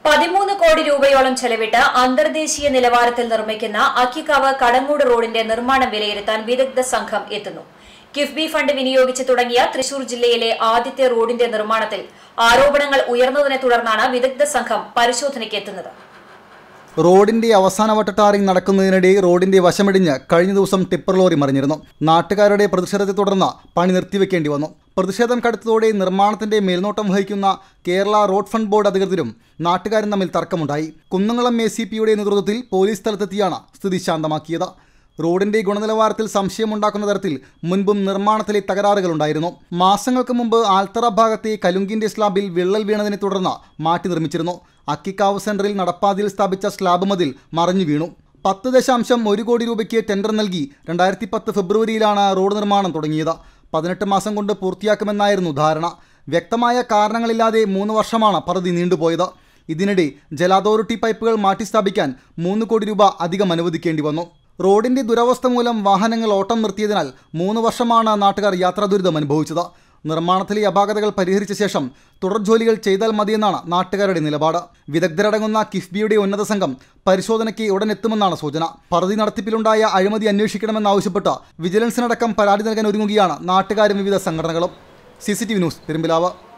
പതിമൂന്ന് കോടി രൂപയോളം ചെലവിട്ട് അന്തർദേശീയ നിലവാരത്തിൽ നിർമ്മിക്കുന്ന അക്കിക്കാവ് കടങ്ങൂട് റോഡിന്റെ നിർമ്മാണം വിലയിരുത്താൻ വിദഗ്ധ സംഘം എത്തുന്നു കിഫ്ബി ഫണ്ട് വിനിയോഗിച്ച് തുടങ്ങിയ തൃശൂർ ജില്ലയിലെ ആദ്യത്തെ റോഡിന്റെ നിർമ്മാണത്തിൽ ആരോപണങ്ങൾ ഉയർന്നതിനെ തുടർന്നാണ് വിദഗ്ധ സംഘം പരിശോധനയ്ക്ക് എത്തുന്നത് റോഡിന്റെ അവസാനവട്ട ടാറിംഗ് നടക്കുന്നതിനിടെ റോഡിന്റെ വശമിടിഞ്ഞ് കഴിഞ്ഞ ദിവസം ടിപ്പർ ലോറി മറിഞ്ഞിരുന്നു നാട്ടുകാരുടെ പ്രതിഷേധത്തെ തുടർന്ന് പണി നിർത്തിവെക്കേണ്ടി വന്നു പ്രതിഷേധം കടുത്തതോടെ നിർമ്മാണത്തിന്റെ മേൽനോട്ടം വഹിക്കുന്ന കേരള റോഡ് ഫണ്ട് ബോർഡ് അധികൃതരും നാട്ടുകാരും തമ്മിൽ തർക്കമുണ്ടായി കുന്നംകുളം എ സി പിയുടെ നേതൃത്വത്തിൽ പോലീസ് സ്ഥലത്തെത്തിയാണ് സ്ഥിതി ശാന്തമാക്കിയത് റോഡിന്റെ ഗുണനിലവാരത്തിൽ സംശയമുണ്ടാക്കുന്ന തരത്തിൽ മുൻപും നിർമ്മാണത്തിലെ തകരാറുകളുണ്ടായിരുന്നു മാസങ്ങൾക്ക് മുമ്പ് ആൽത്തറ ഭാഗത്തെ കലുങ്കിന്റെ സ്ലാബിൽ വിള്ളൽ വീണതിനെ തുടർന്ന് മാറ്റി നിർമ്മിച്ചിരുന്നു അക്കിക്കാവ് സെന്ററിൽ നടപ്പാതയിൽ സ്ഥാപിച്ച സ്ലാബ് മതിൽ മറിഞ്ഞു വീണു പത്ത് ദശാംശം ഒരു കോടി രൂപയ്ക്ക് ടെൻഡർ നൽകി രണ്ടായിരത്തി പത്ത് ഫെബ്രുവരിയിലാണ് റോഡ് നിർമ്മാണം തുടങ്ങിയത് പതിനെട്ട് മാസം കൊണ്ട് പൂർത്തിയാക്കുമെന്നായിരുന്നു ധാരണ വ്യക്തമായ കാരണങ്ങളില്ലാതെ മൂന്ന് വർഷമാണ് പദ്ധതി നീണ്ടുപോയത് ഇതിനിടെ ജല അതോറിറ്റി പൈപ്പുകൾ മാറ്റിസ്ഥാപിക്കാൻ മൂന്ന് കോടി രൂപ അധികം അനുവദിക്കേണ്ടി വന്നു റോഡിന്റെ ദുരവസ്ഥ മൂലം വാഹനങ്ങൾ ഓട്ടം നിർത്തിയതിനാൽ മൂന്ന് വർഷമാണ് നാട്ടുകാർ യാത്രാ ദുരിതം അനുഭവിച്ചത് നിർമ്മാണത്തിലെ അപാകതകൾ പരിഹരിച്ച ശേഷം തുടർ ജോലികൾ ചെയ്താൽ മതിയെന്നാണ് നാട്ടുകാരുടെ നിലപാട് വിദഗ്ധരടങ്ങുന്ന കിഫ്ബിയുടെ ഉന്നത സംഘം പരിശോധനയ്ക്ക് ഉടൻ എത്തുമെന്നാണ് സൂചന പദ്ധതി നടത്തിപ്പിലുണ്ടായ അഴിമതി അന്വേഷിക്കണമെന്നാവശ്യപ്പെട്ട് വിജിലൻസിനടക്കം പരാതി നൽകാൻ ഒരുങ്ങുകയാണ് നാട്ടുകാരും വിവിധ സംഘടനകളും സി ന്യൂസ് പെരുമ്പിലാവ്